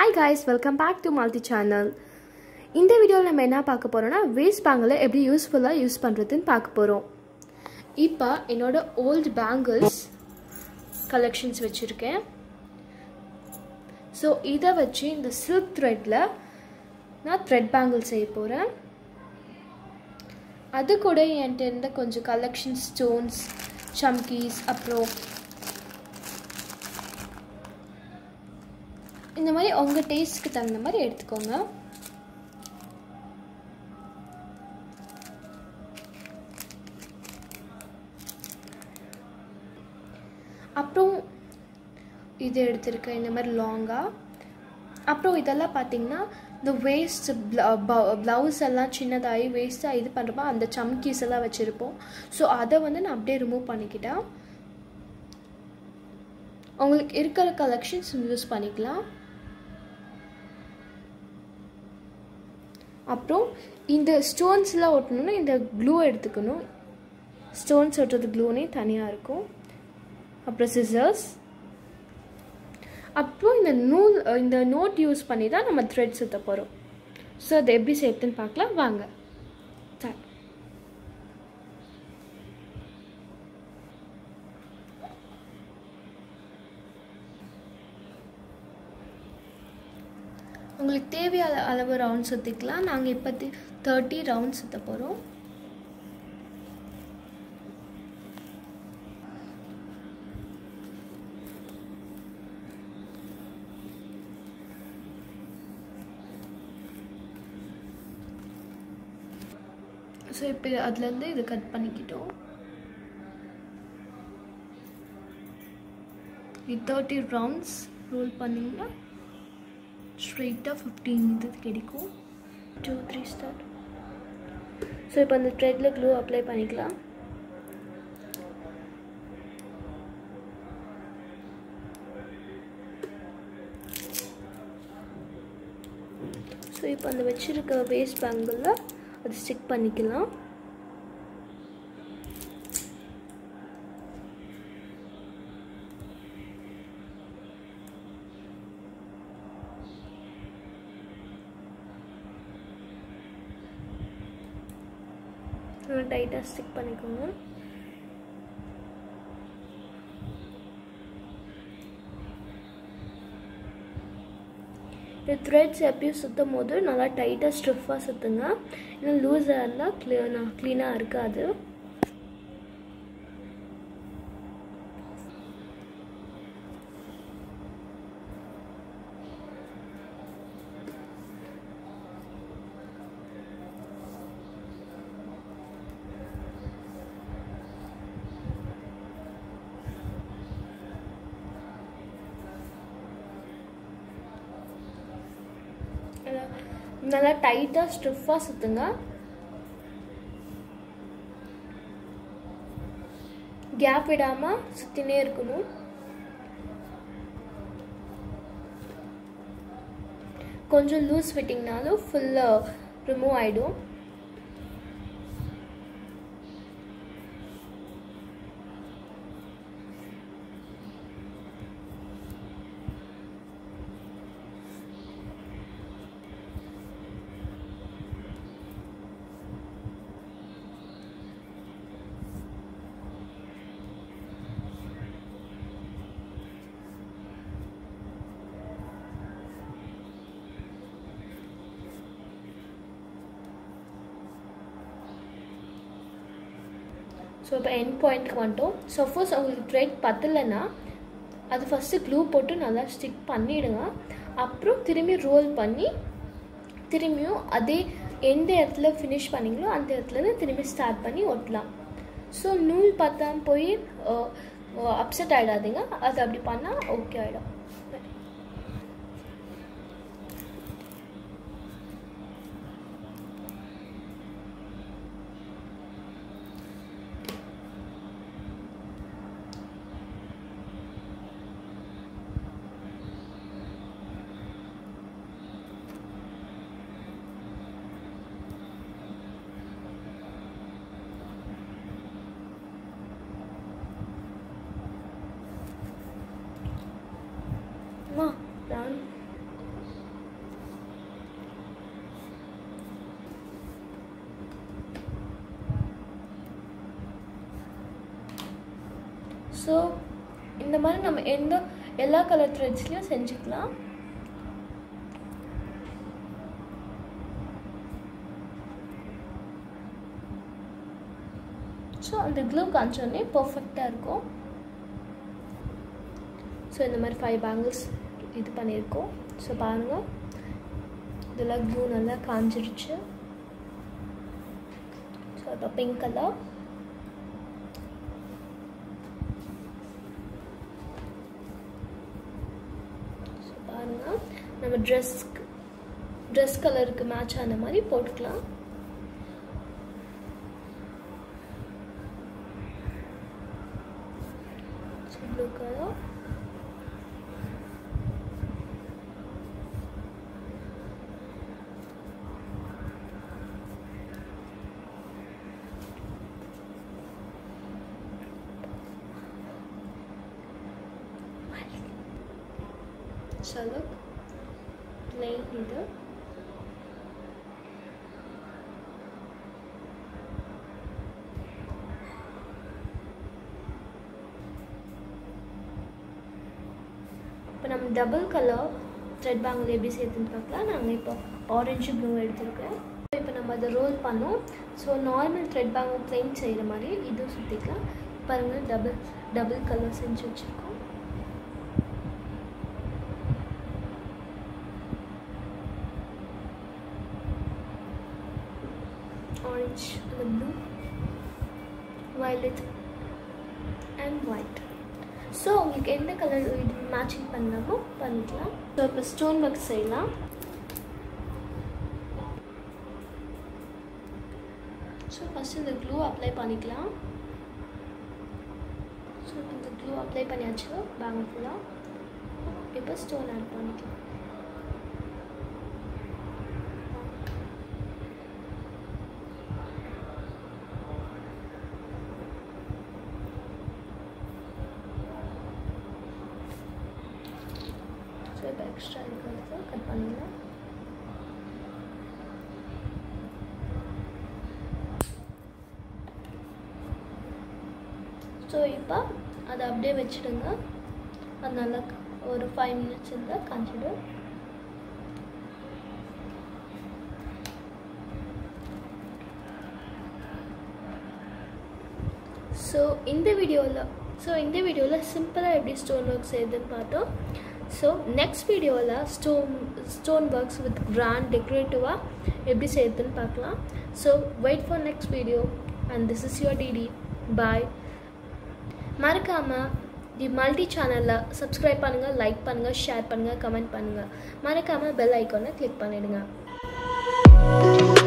hi guys welcome back to multi channel இந்த வீடியோவில் நம்ம என்ன பார்க்க போகிறோம்னா வேஸ்ட் பேங்கில் எப்படி யூஸ்ஃபுல்லாக யூஸ் பண்ணுறதுன்னு பார்க்க போகிறோம் இப்போ என்னோட ஓல்டு பேங்கிள்ஸ் கலெக்ஷன்ஸ் வச்சுருக்கேன் ஸோ இதை வச்சு இந்த சில்க் த்ரெட்டில் நான் த்ரெட் பேங்கிள் செய்ய போகிறேன் அது கூட என்கிட்ட இருந்த கொஞ்சம் கலெக்ஷன் ஸ்டோன்ஸ் சம்கீஸ் அப்புறம் இந்த மாதிரி உங்கள் டேஸ்ட்க்கு தகுந்த மாதிரி எடுத்துக்கோங்க அப்புறம் இது எடுத்திருக்கேன் இந்த மாதிரி லாங்காக அப்புறம் இதெல்லாம் பார்த்தீங்கன்னா இந்த வேஸ்ட் ப்ளவுஸ் எல்லாம் சின்னதாகி வேஸ்ட்டாக இது பண்ணுறப்போ அந்த சம்கீஸ் எல்லாம் வச்சுருப்போம் ஸோ அதை வந்து நான் அப்படியே ரிமூவ் பண்ணிக்கிட்டேன் உங்களுக்கு இருக்கிற கலெக்ஷன்ஸ் யூஸ் பண்ணிக்கலாம் அப்புறம் இந்த ஸ்டோன்ஸ்லாம் ஒட்டணும்னா இந்த க்ளூ எடுத்துக்கணும் ஸ்டோன்ஸ் ஒட்டுறது க்ளூனே தனியாக இருக்கும் அப்புறம் சிசர்ஸ் அப்புறம் இந்த நூல் இந்த நோட் யூஸ் பண்ணி தான் நம்ம த்ரெட் சுற்ற போகிறோம் ஸோ அதை எப்படி சேர்த்துன்னு பார்க்கலாம் வாங்க உங்களுக்கு தேவையான அளவு ரவுண்ட் சுற்றிக்கலாம் நாங்கள் இப்போ தேர்ட்டி ரவுண்ட் சுற்ற போகிறோம் ஸோ இப்போ அதுலேருந்து இது கட் பண்ணிக்கிட்டோம் தேர்ட்டி ரவுண்ட்ஸ் ரோல் பண்ணிங்கன்னா ஸ்ட்ரெயிட்டாக ஃபிஃப்டீன் இது கிடைக்கும் டூ த்ரீ ஸ்டார்ட் ஸோ இப்போ அந்த த்ரெட்டில் க்ளூ அப்ளை பண்ணிக்கலாம் ஸோ இப்போ அந்த வச்சுருக்க வேஸ்ட் பேங்கிளில் அது ஸ்டிக் பண்ணிக்கலாம் டைட்டாக ஸ்டிக் பண்ணிக்கோங்க இந்த த்ரெட்ஸ் எப்பயும் சுற்றும் போது நல்லா டைட்டாக ஸ்ட்ரிஃபாக சுற்றுங்க இன்னும் லூஸாக இருந்தால் க்ளீனாக க்ளீனாக இருக்காது நல்லா டைட்டாக ஸ்டிஃபாக சுற்றுங்க கேப் விடாமல் சுற்றினே இருக்கணும் கொஞ்சம் லூஸ் ஃபிட்டிங்னாலும் ஃபுல்லாக ரிமூவ் ஆகிடும் ஸோ இப்போ எண்ட் பாயிண்ட்க்கு வந்துட்டோம் சப்போஸ் உங்களுக்கு த்ரெட் பத்தலைன்னா அது ஃபஸ்ட்டு க்ளூ போட்டு நல்லா ஸ்டிக் பண்ணிவிடுங்க அப்புறம் திரும்பி ரோல் பண்ணி திரும்பியும் அதே எந்த இடத்துல ஃபினிஷ் பண்ணிங்களோ அந்த இடத்துலேருந்து திரும்பி ஸ்டார்ட் பண்ணி ஒட்டலாம் ஸோ நூல் பத்தாம போய் அப்செட் ஆகிடாதீங்க அது அப்படி பண்ணால் ஓகே ஆகிடும் ஸோ இந்த மாதிரி நம்ம எந்த எல்லா கலர் த்ரெட்ஸ்லையும் செஞ்சுக்கலாம் ஸோ அந்த க்ளூ காமிச்சோடனே பர்ஃபெக்டாக இருக்கும் ஸோ இந்த மாதிரி ஃபைவ் பேங்கிள்ஸ் இது பண்ணியிருக்கோம் ஸோ பாருங்கள் இதெல்லாம் க்ளூ நல்லா காஞ்சிருச்சு ஸோ இப்போ பிங்க் கலர் ஸோ பாருங்கள் நம்ம ட்ரெஸ்க்கு ட்ரெஸ் கலருக்கு மேட்ச் ஆன மாதிரி போட்டுக்கலாம் ஸோ ப்ளூ கலர் चलो प्लेन इधर இப்போ நம்ம டபுள் கலர் த்ரெட் பேங்கில் எப்படி சேர்த்துன்னு பார்க்கலாம் நாங்கள் இப்போ ஆரஞ்சு ப்ளூ எடுத்திருக்கேன் இப்போ நம்ம அதை ரோல் பண்ணோம் ஸோ நார்மல் த்ரெட் பேங்கில் ப்ளைன் செய்கிற மாதிரி இதுவும் சுற்றிக்கலாம் பாருங்கள் டபுள் டபுள் கலர் செஞ்சு வச்சுருக்கோம் orange and the blue violet and white so உங்களுக்கு எந்த கலர் இது மேட்சிங் பண்ணாமோ பண்ணிக்கலாம் ஸோ இப்போ ஸ்டோன் ஒர்க் செய்யலாம் ஸோ ஃபஸ்ட்டு இந்த க்ளூ அப்ளை பண்ணிக்கலாம் ஸோ இந்த க்ளூ அப்ளை பண்ணியாச்சு பேங்க் ஃபுல்லாக இப்போ ஸ்டோன் ஆட் பண்ணிக்கலாம் ஸோ இப்போ எக்ஸ்ட்ரா இருக்கிறது கட் பண்ணிடலாம் ஸோ இப்போ அதை அப்படியே வச்சுடுங்க அது நல்லா ஒரு ஃபைவ் மினிட்ஸ் இருந்தால் காஞ்சிடும் ஸோ இந்த வீடியோவில் ஸோ இந்த வீடியோவில் சிம்பிளாக எப்படி ஸ்டோன் ஒர்க் செய்யுதுன்னு பார்த்தோம் ஸோ நெக்ஸ்ட் வீடியோவில் stone stone works with grand டெக்கரேட்டிவாக எப்படி செய்யுதுன்னு பார்க்கலாம் so wait for next video and this is your DD boy மறக்காமல் தி மல்டி சேனலில் சப்ஸ்கிரைப் பண்ணுங்கள் லைக் பண்ணுங்கள் ஷேர் பண்ணுங்கள் கமெண்ட் பண்ணுங்கள் மறக்காமல் பெல் ஐக்கானை கிளிக் பண்ணிவிடுங்க